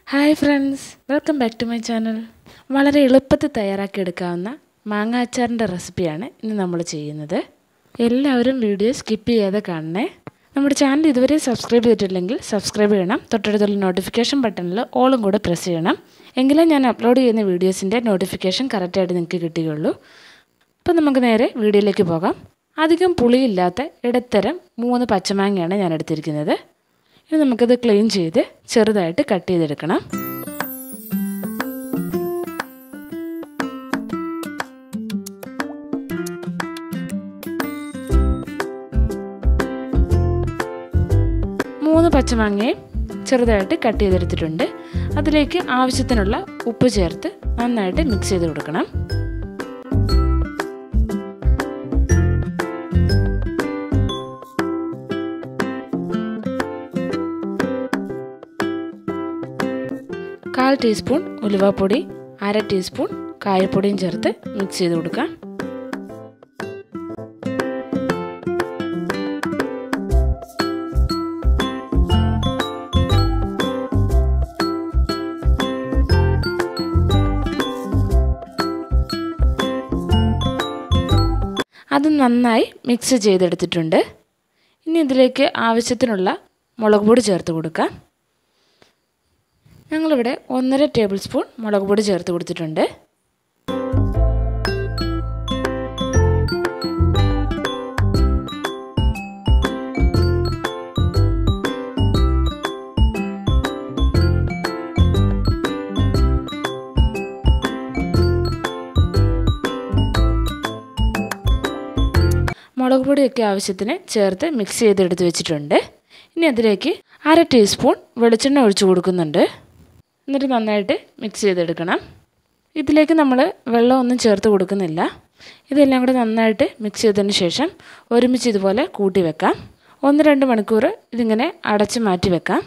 hi friends welcome back to my channel വളരെ എളുപ്പത്തിൽ തയ്യാറാക്കിയെടുക്കാവുന്ന മാങ്ങ അച്ചാറിൻ്റെ റെസിപ്പിയാണ് ഇന്ന് നമ്മൾ ചെയ്യുന്നത് എല്ലാവരും വീഡിയോ സ്കിപ്പ് ചെയ്യാതെ കാണണേ നമ്മുടെ ചാനൽ ഇതുവരെ സബ്സ്ക്രൈബ് ചെയ്തിട്ടില്ലെങ്കിൽ സബ്സ്ക്രൈബ് ചെയ്യണം തൊട്ടടുത്തുള്ള നോട്ടിഫിക്കേഷൻ ബട്ടണിൽ ഓളും കൂടെ പ്രസ് ചെയ്യണം എങ്കിലേ ഞാൻ അപ്ലോഡ് ചെയ്യുന്ന വീഡിയോസിൻ്റെ നോട്ടിഫിക്കേഷൻ കറക്റ്റായിട്ട് നിങ്ങൾക്ക് കിട്ടുകയുള്ളൂ അപ്പോൾ നമുക്ക് നേരെ വീഡിയോയിലേക്ക് പോകാം അധികം പുളിയില്ലാത്ത ഇടത്തരം മൂന്ന് പച്ചമാങ്ങയാണ് ഞാൻ എടുത്തിരിക്കുന്നത് ഇനി നമുക്കത് ക്ലീൻ ചെയ്ത് ചെറുതായിട്ട് കട്ട് ചെയ്തെടുക്കണം മൂന്ന് പച്ചമാങ്ങയും ചെറുതായിട്ട് കട്ട് ചെയ്തെടുത്തിട്ടുണ്ട് അതിലേക്ക് ആവശ്യത്തിനുള്ള ഉപ്പ് ചേർത്ത് നന്നായിട്ട് മിക്സ് ചെയ്ത് കൊടുക്കണം കാൽ ടീസ്പൂൺ ഉലുവാപ്പൊടി അര ടീസ്പൂൺ കായപ്പൊടിയും ചേർത്ത് മിക്സ് ചെയ്ത് കൊടുക്കാം അത് നന്നായി മിക്സ് ചെയ്തെടുത്തിട്ടുണ്ട് ഇനി ഇതിലേക്ക് ആവശ്യത്തിനുള്ള മുളക് പൊടി ചേർത്ത് കൊടുക്കാം ഞങ്ങളിവിടെ ഒന്നര ടേബിൾ സ്പൂൺ മുളക് പൊടി ചേർത്ത് കൊടുത്തിട്ടുണ്ട് മുളക് പൊടിയൊക്കെ ആവശ്യത്തിന് ചേർത്ത് മിക്സ് ചെയ്തെടുത്ത് വെച്ചിട്ടുണ്ട് ഇനി അതിലേക്ക് അര ടീസ്പൂൺ വെളിച്ചെണ്ണ ഒഴിച്ചു കൊടുക്കുന്നുണ്ട് എന്നിട്ട് നന്നായിട്ട് മിക്സ് ചെയ്തെടുക്കണം ഇതിലേക്ക് നമ്മൾ വെള്ളമൊന്നും ചേർത്ത് കൊടുക്കുന്നില്ല ഇതെല്ലാം കൂടെ നന്നായിട്ട് മിക്സ് ചെയ്തതിന് ശേഷം ഒരുമിച്ച് ഇതുപോലെ കൂട്ടി വെക്കാം ഒന്ന് രണ്ട് മണിക്കൂർ ഇതിങ്ങനെ അടച്ച് മാറ്റി വെക്കാം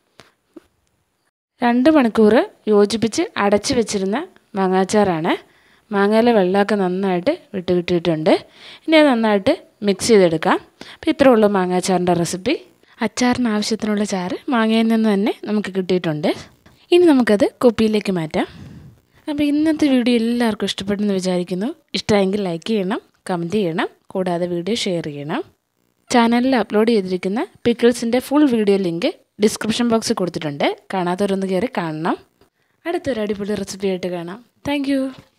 രണ്ട് മണിക്കൂർ യോജിപ്പിച്ച് അടച്ച് വെച്ചിരുന്ന മാങ്ങാച്ചാറാണ് മാങ്ങയിലെ വെള്ളമൊക്കെ നന്നായിട്ട് വിട്ട് കിട്ടിയിട്ടുണ്ട് ഇനി അത് നന്നായിട്ട് മിക്സ് ചെയ്തെടുക്കാം അപ്പോൾ ഇത്രേ ഉള്ളൂ മാങ്ങാച്ചാറിൻ്റെ റെസിപ്പി അച്ചാറിന് ആവശ്യത്തിനുള്ള ചാറ് മാങ്ങയിൽ നിന്ന് തന്നെ നമുക്ക് കിട്ടിയിട്ടുണ്ട് ഇനി നമുക്കത് കുപ്പിയിലേക്ക് മാറ്റാം അപ്പോൾ ഇന്നത്തെ വീഡിയോ എല്ലാവർക്കും ഇഷ്ടപ്പെട്ടെന്ന് വിചാരിക്കുന്നു ഇഷ്ടമായെങ്കിൽ ലൈക്ക് ചെയ്യണം കമൻറ്റ് ചെയ്യണം കൂടാതെ വീഡിയോ ഷെയർ ചെയ്യണം ചാനലിൽ അപ്ലോഡ് ചെയ്തിരിക്കുന്ന പിക്കിൾസിൻ്റെ ഫുൾ വീഡിയോ ലിങ്ക് ഡിസ്ക്രിപ്ഷൻ ബോക്സിൽ കൊടുത്തിട്ടുണ്ട് കാണാത്തവരൊന്ന് കയറി കാണണം അടുത്തൊരു അടിപൊളി റെസിപ്പി ആയിട്ട് കാണാം താങ്ക്